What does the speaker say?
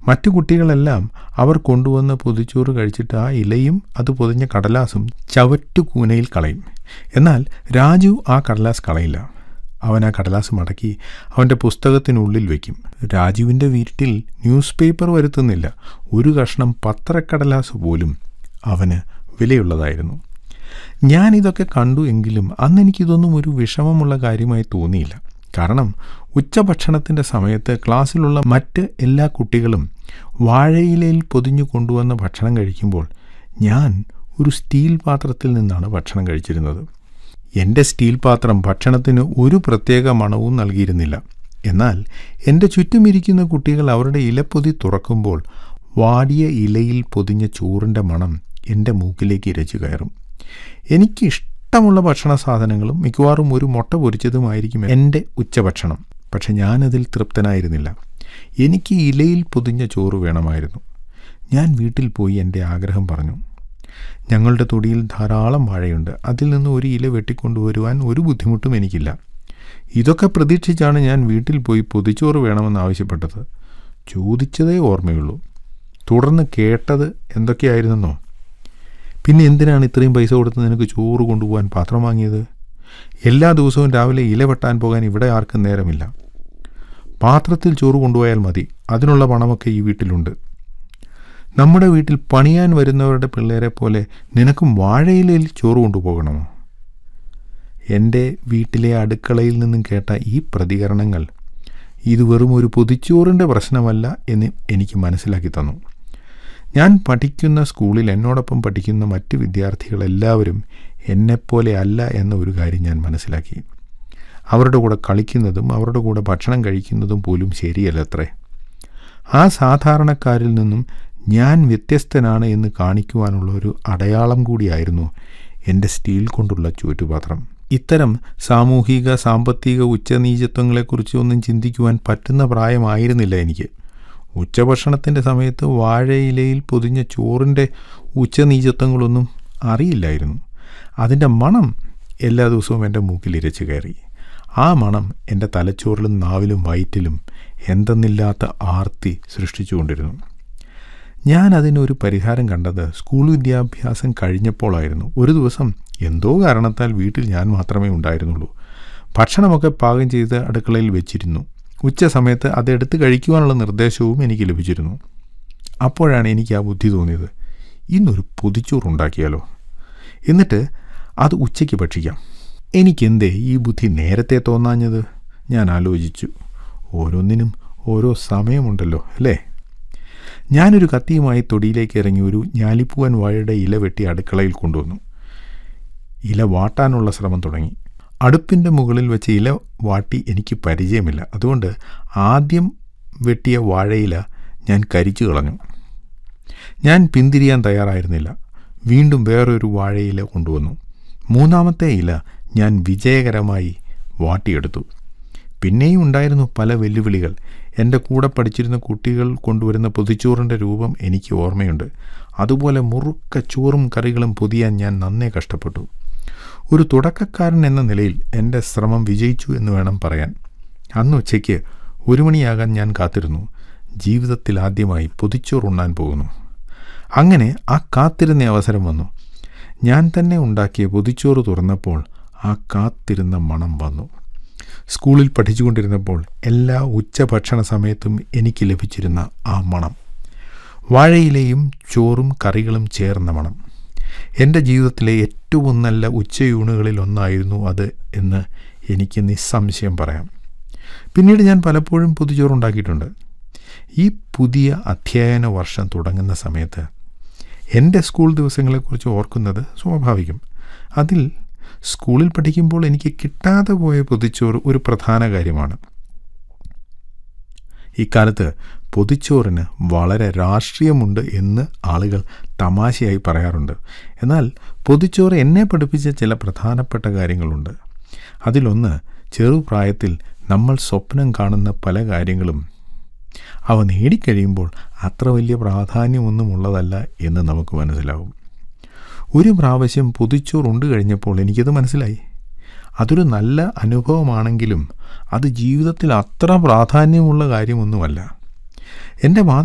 മറ്റു കുട്ടികളെല്ലാം അവർ കൊണ്ടുവന്ന പൊതിച്ചോറ് കഴിച്ചിട്ട് ആ ഇലയും അത് പൊതിഞ്ഞ കടലാസും ചവറ്റു കൂനയിൽ കളയും എന്നാൽ രാജു ആ കടലാസ് കളയില്ല അവൻ ആ കടലാസ് മടക്കി അവൻ്റെ പുസ്തകത്തിനുള്ളിൽ വയ്ക്കും രാജുവിൻ്റെ വീട്ടിൽ ന്യൂസ് പേപ്പർ വരുത്തുന്നില്ല ഒരു കഷ്ണം പത്രക്കടലാസ് പോലും അവന് വിലയുള്ളതായിരുന്നു ഞാൻ ഇതൊക്കെ കണ്ടു എങ്കിലും അന്ന് എനിക്കിതൊന്നും ഒരു വിഷമമുള്ള കാര്യമായി തോന്നിയില്ല കാരണം ഉച്ചഭക്ഷണത്തിൻ്റെ സമയത്ത് ക്ലാസ്സിലുള്ള മറ്റ് എല്ലാ കുട്ടികളും വാഴയിലയിൽ പൊതിഞ്ഞു കൊണ്ടുവന്ന ഭക്ഷണം കഴിക്കുമ്പോൾ ഞാൻ ഒരു സ്റ്റീൽ പാത്രത്തിൽ നിന്നാണ് ഭക്ഷണം കഴിച്ചിരുന്നത് എൻ്റെ സ്റ്റീൽ പാത്രം ഭക്ഷണത്തിന് ഒരു പ്രത്യേക മണവും നൽകിയിരുന്നില്ല എന്നാൽ എൻ്റെ ചുറ്റുമിരിക്കുന്ന കുട്ടികൾ അവരുടെ ഇലപ്പൊതി തുറക്കുമ്പോൾ വാടിയ ഇലയിൽ പൊതിഞ്ഞ ചോറിൻ്റെ മണം എൻ്റെ മൂക്കിലേക്ക് ഇരച്ചു കയറും എനിക്ക് ഇഷ്ടമുള്ള ഭക്ഷണ സാധനങ്ങളും മിക്കവാറും ഒരു മുട്ട പൊരിച്ചതുമായിരിക്കും എൻ്റെ ഉച്ചഭക്ഷണം പക്ഷെ ഞാനതിൽ തൃപ്തനായിരുന്നില്ല എനിക്ക് ഇലയിൽ പൊതിഞ്ഞ ചോറ് വേണമായിരുന്നു ഞാൻ വീട്ടിൽ പോയി എൻ്റെ ആഗ്രഹം പറഞ്ഞു ഞങ്ങളുടെ തൊടിയിൽ ധാരാളം വാഴയുണ്ട് അതിൽ നിന്ന് ഒരു ഇല വെട്ടിക്കൊണ്ടുവരുവാൻ ഒരു ബുദ്ധിമുട്ടും എനിക്കില്ല ഇതൊക്കെ പ്രതീക്ഷിച്ചാണ് ഞാൻ വീട്ടിൽ പോയി പൊതിച്ചോറ് വേണമെന്ന് ആവശ്യപ്പെട്ടത് ചോദിച്ചതേ ഓർമ്മയുള്ളൂ തുടർന്ന് കേട്ടത് എന്തൊക്കെയായിരുന്നെന്നോ പിന്നെ എന്തിനാണ് ഇത്രയും പൈസ കൊടുത്ത് നിനക്ക് ചോറ് കൊണ്ടുപോകാൻ പാത്രം വാങ്ങിയത് എല്ലാ ദിവസവും രാവിലെ ഇല വെട്ടാൻ പോകാൻ ഇവിടെ ആർക്കും നേരമില്ല പാത്രത്തിൽ ചോറ് കൊണ്ടുപോയാൽ മതി അതിനുള്ള പണമൊക്കെ ഈ വീട്ടിലുണ്ട് നമ്മുടെ വീട്ടിൽ പണിയാൻ വരുന്നവരുടെ പിള്ളേരെ പോലെ നിനക്കും വാഴയിലയിൽ ചോറ് കൊണ്ടുപോകണമോ എൻ്റെ വീട്ടിലെ അടുക്കളയിൽ നിന്നും കേട്ട ഈ പ്രതികരണങ്ങൾ ഇത് വെറും ഒരു പൊതിച്ചോറിൻ്റെ പ്രശ്നമല്ല എന്ന് എനിക്ക് മനസ്സിലാക്കി തന്നു ഞാൻ പഠിക്കുന്ന സ്കൂളിൽ എന്നോടൊപ്പം പഠിക്കുന്ന മറ്റ് വിദ്യാർത്ഥികളെല്ലാവരും എന്നെപ്പോലെ അല്ല എന്ന ഒരു കാര്യം ഞാൻ മനസ്സിലാക്കി അവരുടെ കൂടെ കളിക്കുന്നതും അവരുടെ കൂടെ ഭക്ഷണം കഴിക്കുന്നതും പോലും ശരിയല്ലത്രേ ആ സാധാരണക്കാരിൽ നിന്നും ഞാൻ വ്യത്യസ്തനാണ് എന്ന് കാണിക്കുവാനുള്ള ഒരു അടയാളം കൂടിയായിരുന്നു എൻ്റെ സ്റ്റീൽ കൊണ്ടുള്ള ചുറ്റുപാത്രം ഇത്തരം സാമൂഹിക സാമ്പത്തിക ഉച്ചനീചത്വങ്ങളെക്കുറിച്ച് ഒന്നും ചിന്തിക്കുവാൻ പറ്റുന്ന പ്രായമായിരുന്നില്ല എനിക്ക് ഉച്ചഭക്ഷണത്തിൻ്റെ സമയത്ത് വാഴയിലയിൽ പൊതിഞ്ഞ ചോറിൻ്റെ ഉച്ചനീചത്വങ്ങളൊന്നും അറിയില്ലായിരുന്നു അതിൻ്റെ മണം എല്ലാ ദിവസവും എൻ്റെ മൂക്കിൽ ഇരച്ചു കയറി ആ മണം എൻ്റെ തലച്ചോറിലും നാവിലും വയറ്റിലും എന്തെന്നില്ലാത്ത ആർത്തി സൃഷ്ടിച്ചുകൊണ്ടിരുന്നു ഞാൻ അതിനൊരു പരിഹാരം കണ്ടത് സ്കൂൾ വിദ്യാഭ്യാസം കഴിഞ്ഞപ്പോഴായിരുന്നു ഒരു ദിവസം എന്തോ കാരണത്താൽ വീട്ടിൽ ഞാൻ മാത്രമേ ഉണ്ടായിരുന്നുള്ളൂ ഭക്ഷണമൊക്കെ പാകം ചെയ്ത് അടുക്കളയിൽ വെച്ചിരുന്നു ഉച്ച സമയത്ത് അതെടുത്ത് കഴിക്കുവാനുള്ള നിർദ്ദേശവും എനിക്ക് ലഭിച്ചിരുന്നു അപ്പോഴാണ് എനിക്ക് ആ ബുദ്ധി തോന്നിയത് ഇന്നൊരു പൊതിച്ചോറുണ്ടാക്കിയാലോ എന്നിട്ട് അത് ഉച്ചയ്ക്ക് ഭക്ഷിക്കാം എനിക്കെന്തേ ഈ ബുദ്ധി നേരത്തെ തോന്നാഞ്ഞത് ഞാൻ ആലോചിച്ചു ഓരോന്നിനും ഓരോ സമയമുണ്ടല്ലോ അല്ലേ ഞാനൊരു കത്തിയുമായി തൊടിയിലേക്ക് ഇറങ്ങി ഒരു ഞാലിപ്പൂവൻ വാഴയുടെ ഇല വെട്ടി അടുക്കളയിൽ കൊണ്ടുവന്നു ഇല വാട്ടാനുള്ള ശ്രമം തുടങ്ങി അടുപ്പിൻ്റെ മുകളിൽ വെച്ച് ഇല വാട്ടി എനിക്ക് പരിചയമില്ല അതുകൊണ്ട് ആദ്യം വെട്ടിയ വാഴയില ഞാൻ കരിച്ചു കളഞ്ഞു ഞാൻ പിന്തിരിയാൻ തയ്യാറായിരുന്നില്ല വീണ്ടും വേറൊരു വാഴയില കൊണ്ടുവന്നു മൂന്നാമത്തെ ഇല ഞാൻ വിജയകരമായി വാട്ടിയെടുത്തു പിന്നെയും ഉണ്ടായിരുന്നു പല വെല്ലുവിളികൾ എൻ്റെ കൂടെ പഠിച്ചിരുന്ന കുട്ടികൾ കൊണ്ടുവരുന്ന പൊതിച്ചോറിൻ്റെ രൂപം എനിക്ക് ഓർമ്മയുണ്ട് അതുപോലെ മുറുക്ക ചോറും കറികളും പൊതിയാൻ ഞാൻ നന്നേ കഷ്ടപ്പെട്ടു ഒരു തുടക്കക്കാരൻ എന്ന നിലയിൽ എൻ്റെ ശ്രമം വിജയിച്ചു എന്ന് വേണം പറയാൻ അന്ന് ഉച്ചയ്ക്ക് ഒരു മണിയാകാൻ ഞാൻ കാത്തിരുന്നു ജീവിതത്തിൽ ആദ്യമായി പൊതിച്ചോറുണ്ണാൻ പോകുന്നു അങ്ങനെ ആ കാത്തിരുന്ന അവസരം വന്നു ഞാൻ തന്നെ ഉണ്ടാക്കിയ പൊതിച്ചോറ് തുറന്നപ്പോൾ ആ കാത്തിരുന്ന മണം വന്നു സ്കൂളിൽ പഠിച്ചുകൊണ്ടിരുന്നപ്പോൾ എല്ലാ ഉച്ചഭക്ഷണ സമയത്തും എനിക്ക് ലഭിച്ചിരുന്ന ആ മണം വാഴയിലെയും ചോറും കറികളും ചേർന്ന മണം എൻ്റെ ജീവിതത്തിലെ ഏറ്റവും നല്ല ഉച്ചയൂണുകളിൽ ഒന്നായിരുന്നു അത് എന്ന് എനിക്ക് നിസ്സംശയം പറയാം പിന്നീട് ഞാൻ പലപ്പോഴും പൊതിച്ചോറുണ്ടാക്കിയിട്ടുണ്ട് ഈ പുതിയ അധ്യയന വർഷം തുടങ്ങുന്ന സമയത്ത് എൻ്റെ സ്കൂൾ ദിവസങ്ങളെക്കുറിച്ച് ഓർക്കുന്നത് സ്വാഭാവികം അതിൽ സ്കൂളിൽ പഠിക്കുമ്പോൾ എനിക്ക് കിട്ടാതെ പോയ പൊതിച്ചോറ് ഒരു പ്രധാന കാര്യമാണ് ഇക്കാലത്ത് പൊതിച്ചോറിന് വളരെ രാഷ്ട്രീയമുണ്ട് എന്ന് ആളുകൾ തമാശയായി പറയാറുണ്ട് എന്നാൽ പൊതിച്ചോറ് എന്നെ പഠിപ്പിച്ച ചില പ്രധാനപ്പെട്ട കാര്യങ്ങളുണ്ട് അതിലൊന്ന് ചെറുപ്രായത്തിൽ നമ്മൾ സ്വപ്നം കാണുന്ന പല കാര്യങ്ങളും അവ നേടിക്കഴിയുമ്പോൾ അത്ര വലിയ പ്രാധാന്യമൊന്നുമുള്ളതല്ല എന്ന് നമുക്ക് മനസ്സിലാവും ഒരു പ്രാവശ്യം പൊതിച്ചോറുണ്ട് കഴിഞ്ഞപ്പോൾ എനിക്കത് മനസ്സിലായി അതൊരു നല്ല അനുഭവമാണെങ്കിലും അത് ജീവിതത്തിൽ അത്ര പ്രാധാന്യമുള്ള കാര്യമൊന്നുമല്ല എൻ്റെ